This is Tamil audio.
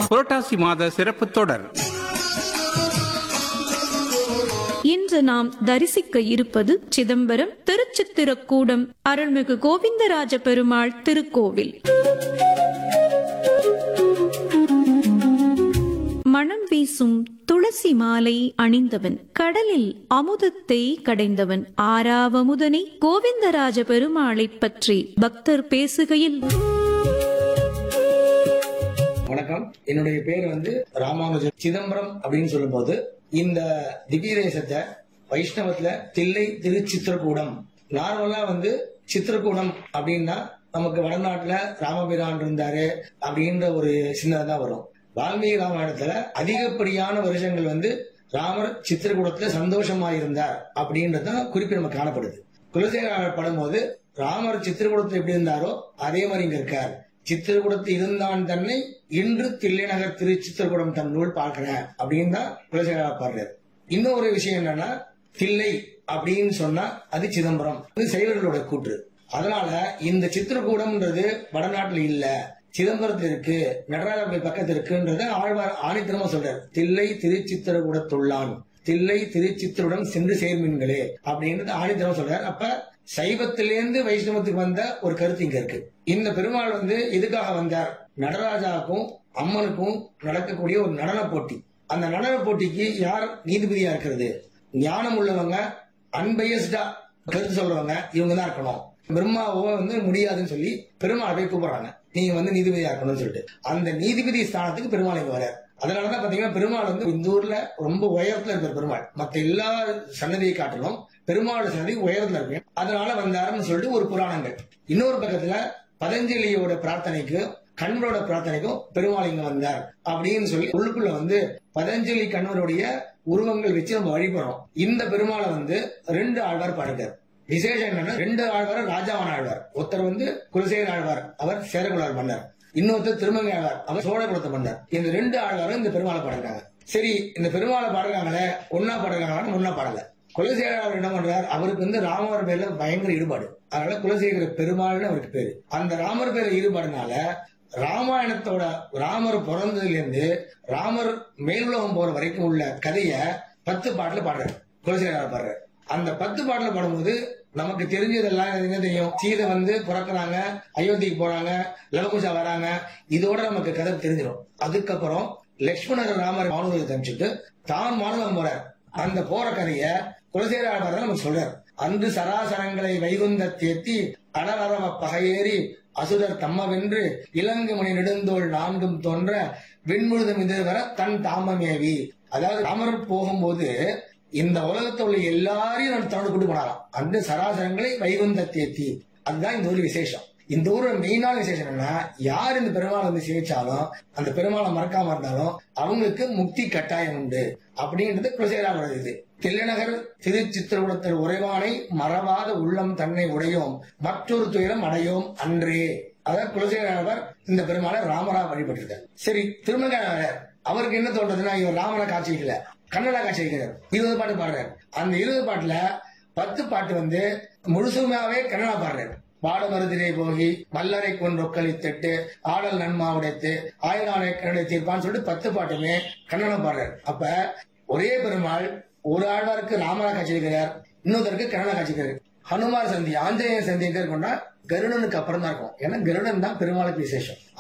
புரட்டாசி மாத சிறப்பு தொடர் இன்று நாம் தரிசிக்க இருப்பது சிதம்பரம் திருச்சித்திரக்கூடம் அருள்மிகு கோவிந்தராஜ பெருமாள் திருக்கோவில் மணம் வீசும் துளசி மாலை அணிந்தவன் கடலில் அமுதத்தை கடைந்தவன் ஆறாவமுதனை கோவிந்தராஜ பெருமாளைப் பற்றி பக்தர் பேசுகையில் வணக்கம் என்னுடைய பேர் வந்து ராமானுஜன் சிதம்பரம் அப்படின்னு சொல்லும்போது இந்த திவ்ய தேசத்தை வைஷ்ணவத்துல தில்லை திருச்சித்திரக்கூடம் நார்மலா வந்து சித்திரக்கூடம் அப்படின்னா நமக்கு வடநாட்டுல ராமபிரான் இருந்தாரு அப்படின்ற ஒரு சின்னதா தான் வரும் வால்மீகி ராமாயணத்துல அதிகப்படியான வருஷங்கள் வந்து ராமர் சித்திரக்கூடத்துல சந்தோஷமா இருந்தார் அப்படின்றதுதான் குறிப்பு நமக்கு காணப்படுது குலசேகர படும்போது ராமர் சித்திரக்கூடத்துல எப்படி இருந்தாரோ அதே மாதிரி இங்க இருக்கார் சித்திரக்கூடத்தில் இருந்தான் தன்னை இன்று தில்லைநகர் திரு சித்திரக்கூடம் தன் நூல் பார்க்கிறேன் அப்படின்னு தான் குலசேகர பாடுறாரு இன்னொரு விஷயம் என்னன்னா தில்லை அப்படின்னு சொன்னா அது சிதம்பரம் இது சைவர்களோட கூற்று அதனால இந்த சித்திரக்கூடம்ன்றது வடநாட்டுல இல்ல சிதம்பரத்துல இருக்கு நடராஜ கோயில் பக்கத்துல இருக்குன்றத ஆழ்வார் ஆணித்தனமா சொல்றாரு தில்லை திருச்சித்திரக்கூடத்துள்ளான் தில்லை திருச்சித்திருடன் சென்று சேர்மீன்களே அப்படின்றது ஆணித்தனமா சொல்றாரு அப்ப சைவத்திலேருந்து வைஷ்ணவத்துக்கு வந்த ஒரு கருத்து இங்க இருக்கு இந்த பெருமாள் வந்து எதுக்காக வந்தார் நடராஜாவுக்கும் அம்மனுக்கும் நடக்கக்கூடிய ஒரு நடன போட்டி அந்த நடன போட்டிக்கு யார் நீதிபதியா இருக்கிறது ஞானம் உள்ளவங்க அன்பயஸ்டா கருத்து சொல்றவங்க இவங்க தான் இருக்கணும் பிரம்மாவோ வந்து முடியாதுன்னு சொல்லி பெருமாளை போய் கூப்பிடுறாங்க நீங்க வந்து நீதிபதியா இருக்கணும்னு சொல்லிட்டு அந்த நீதிபதி ஸ்தானத்துக்கு பெருமாள் இங்க வரார் அதனாலதான் பாத்தீங்கன்னா பெருமாள் வந்து இந்த ஊர்ல ரொம்ப உயரத்துல இருக்கிற பெருமாள் மத்த எல்லா சன்னதியை காட்டிலும் பெருமாள் சன்னதி உயரத்துல இருக்கு அதனால வந்தாருன்னு சொல்லிட்டு ஒரு புராணங்கள் இன்னொரு பக்கத்துல பதஞ்சலியோட பிரார்த்தனைக்கு கண்வரோட பிரார்த்தனைக்கும் பெருமாள் இங்க வந்தார் அப்படின்னு சொல்லி உள்ளுக்குள்ள வந்து பதஞ்சலி கண்வருடைய உருவங்கள் வச்சு நம்ம வழிபடுறோம் இந்த பெருமாளை வந்து ரெண்டு ஆழ்வார் பாடிட்டார் விசேஷம் என்னன்னா ரெண்டு ஆழ்வார் ராஜாவான ஆழ்வார் ஒருத்தர் வந்து குலசேகர ஆழ்வார் அவர் சேரகுலார் மன்னர் இன்னொருத்தர் திருமங்கை ஆழ்வார் அவர் சோழகுலத்தை மன்னர் இந்த ரெண்டு ஆழ்வாரும் இந்த பெருமாளை பாடுறாங்க சரி இந்த பெருமாளை பாடுறாங்களே ஒன்னா பாடுறாங்களான்னு ஒன்னா பாடல குலசேகர அவர் என்ன பண்றார் அவருக்கு வந்து ராமர் பேர்ல பயங்கர ஈடுபாடு அதனால குலசேகர பெருமாள்னு அவருக்கு பேரு அந்த ராமர் பேர்ல ஈடுபாடுனால ராமாயணத்தோட ராமர் பிறந்ததுல இருந்து ராமர் மேலுலகம் போற வரைக்கும் உள்ள கதைய பத்து பாட்டுல பாடுறாரு குலசேகர பாடுறாரு அந்த பத்து பாட்டுல பாடும்போது நமக்கு தெரிஞ்சதெல்லாம் என்ன தெரியும் சீதை வந்து பிறக்கிறாங்க அயோத்திக்கு போறாங்க லவகுஷா வராங்க இதோட நமக்கு கதை தெரிஞ்சிடும் அதுக்கப்புறம் லட்சுமணர் ராமர் மாணவர்களுக்கு அனுப்பிச்சுட்டு தான் மாணவன் போறார் அந்த போற கதைய குலசேகர ஆழ்வார் நமக்கு சொல்றார் அன்று சராசரங்களை வைகுந்த தேத்தி அடரவ பகையேறி அசுரர் தம்மவென்று இலங்கு மணி நெடுந்தோள் நான்கும் தோன்ற விண்முழுதும் இது வர தன் தாமமேவி அதாவது ராமர் போகும்போது இந்த உலகத்தில் உள்ள எல்லாரையும் நான் தன்னோட கூட்டு போனாராம் அந்த சராசரங்களை வைகுந்த தேத்தி அதுதான் இந்த ஊர் விசேஷம் இந்த ஊரோட மெயினான விசேஷம் என்னன்னா யார் இந்த பெருமாளை வந்து சேவிச்சாலும் அந்த பெருமாளை மறக்காம இருந்தாலும் அவங்களுக்கு முக்தி கட்டாயம் உண்டு அப்படின்றது குலசேகரா இது தில்லைநகர் திருச்சித்திரகுடத்தில் உறைவானை மறவாத உள்ளம் தன்னை உடையோம் மற்றொரு துயரம் அடையோம் அன்றே அதாவது குலசேகரவர் இந்த பெருமாளை ராமரா வழிபட்டிருக்கார் சரி திருமங்கையாளர் அவருக்கு என்ன தோன்றதுன்னா இவர் ராமனை காட்சி வைக்கல கன்னடா காட்சி வைக்கிறார் இருபது பாட்டு பாடுறாரு அந்த இருபது பாட்டுல பத்து பாட்டு வந்து முழுசுமாவே கன்னடா பாடுறாரு பாட மருதிலே போகி மல்லரை கொன்றொக்களி திட்டு ஆடல் நன்மா உடைத்து ஆயிரானை கன்னடை தீர்ப்பான்னு சொல்லிட்டு பத்து பாட்டுமே கன்னடம் பாடுறாரு அப்ப ஒரே பெருமாள் ஒரு ஆழ்வாருக்கு ராமரா காட்சி வைக்கிறார் இன்னொருத்தருக்கு கன்னடா காட்சி வைக்கிறார் ஹனுமார் சந்தி ஆஞ்சநேயர் சந்தி எங்க இருக்கும்னா கருடனுக்கு அப்புறம் தான் இருக்கும் ஏன்னா கருடன் தான் பெருமாளுக்கு விசேஷம்